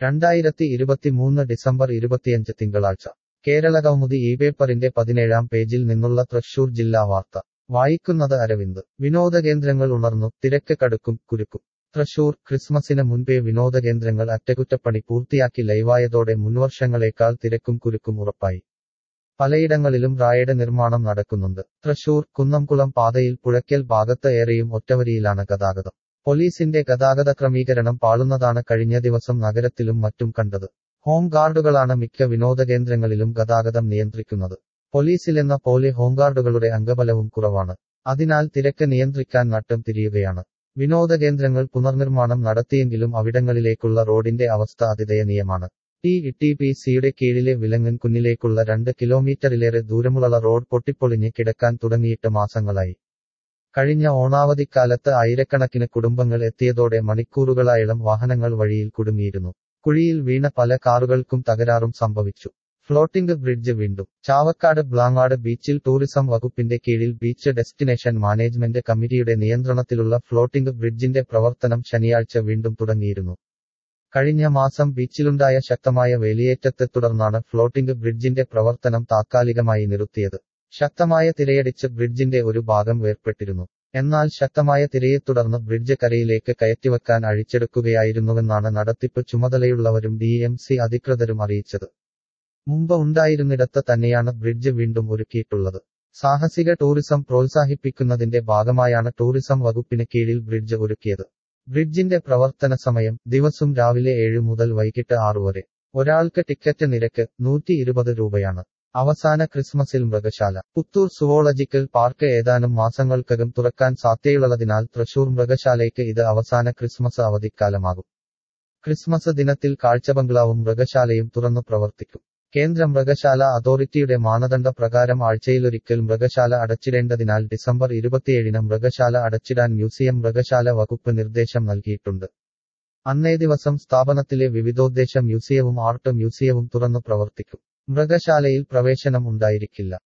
രണ്ടായിരത്തി ഇരുപത്തിമൂന്ന് ഡിസംബർ ഇരുപത്തിയഞ്ച് തിങ്കളാഴ്ച കേരള കൗമുദി ഈ പേപ്പറിന്റെ പതിനേഴാം പേജിൽ നിന്നുള്ള തൃശൂർ ജില്ലാ വാർത്ത വായിക്കുന്നത് അരവിന്ദ് വിനോദകേന്ദ്രങ്ങൾ ഉണർന്നു തിരക്ക് കടുക്കും കുരുക്കും തൃശൂർ ക്രിസ്മസിന് മുൻപേ വിനോദകേന്ദ്രങ്ങൾ അറ്റകുറ്റപ്പണി പൂർത്തിയാക്കി ലൈവായതോടെ മുൻവർഷങ്ങളേക്കാൾ തിരക്കും കുരുക്കും ഉറപ്പായി പലയിടങ്ങളിലും റായഡ് നിർമ്മാണം നടക്കുന്നുണ്ട് തൃശൂർ കുന്നംകുളം പാതയിൽ പുഴയ്ക്കൽ ഭാഗത്ത് ഏറെയും ഒറ്റവരിയിലാണ് ഗതാഗതം പോലീസിന്റെ ഗതാഗത ക്രമീകരണം പാളുന്നതാണ് കഴിഞ്ഞ ദിവസം നഗരത്തിലും മറ്റും കണ്ടത് ഹോം ഗാർഡുകളാണ് മിക്ക വിനോദകേന്ദ്രങ്ങളിലും ഗതാഗതം നിയന്ത്രിക്കുന്നത് പോലീസിലെന്ന പോലെ ഹോംഗാർഡുകളുടെ അംഗബലവും കുറവാണ് അതിനാൽ തിരക്ക് നിയന്ത്രിക്കാൻ നട്ടം തിരിയുകയാണ് വിനോദകേന്ദ്രങ്ങൾ പുനർനിർമ്മാണം നടത്തിയെങ്കിലും അവിടങ്ങളിലേക്കുള്ള റോഡിന്റെ അവസ്ഥ അതിദയനീയമാണ് ടി ടി പി സിയുടെ കീഴിലെ വിലങ്ങൻ കുന്നിലേക്കുള്ള രണ്ട് കിലോമീറ്ററിലേറെ ദൂരമുള്ള റോഡ് പൊട്ടിപ്പൊളിഞ്ഞ് കിടക്കാൻ തുടങ്ങിയിട്ട് മാസങ്ങളായി കഴിഞ്ഞ ഓണാവധിക്കാലത്ത് ആയിരക്കണക്കിന് കുടുംബങ്ങൾ എത്തിയതോടെ മണിക്കൂറുകളായിളം വാഹനങ്ങൾ വഴിയിൽ കുടുങ്ങിയിരുന്നു കുഴിയിൽ വീണ പല കാറുകൾക്കും തകരാറും സംഭവിച്ചു ഫ്ലോട്ടിംഗ് ബ്രിഡ്ജ് വീണ്ടും ചാവക്കാട് ബ്ലാങ്ങാട് ബീച്ചിൽ ടൂറിസം വകുപ്പിന്റെ കീഴിൽ ബീച്ച് ഡെസ്റ്റിനേഷൻ മാനേജ്മെന്റ് കമ്മിറ്റിയുടെ നിയന്ത്രണത്തിലുള്ള ഫ്ലോട്ടിംഗ് ബ്രിഡ്ജിന്റെ പ്രവർത്തനം ശനിയാഴ്ച വീണ്ടും തുടങ്ങിയിരുന്നു കഴിഞ്ഞ മാസം ബീച്ചിലുണ്ടായ ശക്തമായ വേലിയേറ്റത്തെ തുടർന്നാണ് ഫ്ലോട്ടിംഗ് ബ്രിഡ്ജിന്റെ പ്രവർത്തനം താത്കാലികമായി നിർത്തിയത് ശക്തമായ തിരയടിച്ച് ബ്രിഡ്ജിന്റെ ഒരു ഭാഗം വേർപ്പെട്ടിരുന്നു എന്നാൽ ശക്തമായ തിരയെ തുടർന്ന് ബ്രിഡ്ജ് കരയിലേക്ക് കയറ്റിവെക്കാൻ അഴിച്ചെടുക്കുകയായിരുന്നുവെന്നാണ് നടത്തിപ്പ് ചുമതലയുള്ളവരും ഡി എം സി അധികൃതരും അറിയിച്ചത് മുമ്പ് ഉണ്ടായിരുന്നിടത്ത് തന്നെയാണ് ബ്രിഡ്ജ് വീണ്ടും ഒരുക്കിയിട്ടുള്ളത് സാഹസിക ടൂറിസം പ്രോത്സാഹിപ്പിക്കുന്നതിന്റെ ഭാഗമായാണ് ടൂറിസം വകുപ്പിന് കീഴിൽ ബ്രിഡ്ജ് ഒരുക്കിയത് ബ്രിഡ്ജിന്റെ പ്രവർത്തന സമയം ദിവസം രാവിലെ ഏഴ് മുതൽ വൈകിട്ട് ആറു വരെ ഒരാൾക്ക് ടിക്കറ്റ് നിരക്ക് നൂറ്റി ഇരുപത് രൂപയാണ് അവസാന ക്രിസ്മസിൽ മൃഗശാല പുത്തൂർ സുവോളജിക്കൽ പാർക്ക് ഏതാനും മാസങ്ങൾക്കകം തുറക്കാൻ സാധ്യതയുള്ളതിനാൽ തൃശൂർ മൃഗശാലയ്ക്ക് ഇത് അവസാന ക്രിസ്മസ് അവധിക്കാലമാകും ക്രിസ്മസ് ദിനത്തിൽ കാഴ്ചബംഗ്ലാവും മൃഗശാലയും തുറന്നു പ്രവർത്തിക്കും കേന്ദ്ര മൃഗശാല അതോറിറ്റിയുടെ മാനദണ്ഡ പ്രകാരം ആഴ്ചയിലൊരിക്കൽ മൃഗശാല അടച്ചിടേണ്ടതിനാൽ ഡിസംബർ ഇരുപത്തിയേഴിന് മൃഗശാല അടച്ചിടാൻ മ്യൂസിയം മൃഗശാല വകുപ്പ് നിർദ്ദേശം നൽകിയിട്ടുണ്ട് അന്നേ ദിവസം സ്ഥാപനത്തിലെ വിവിധോദ്ദേശ മ്യൂസിയവും ആർട്ട് മ്യൂസിയവും തുറന്നു പ്രവർത്തിക്കും മൃഗശാലയിൽ പ്രവേശനം ഉണ്ടായിരിക്കില്ല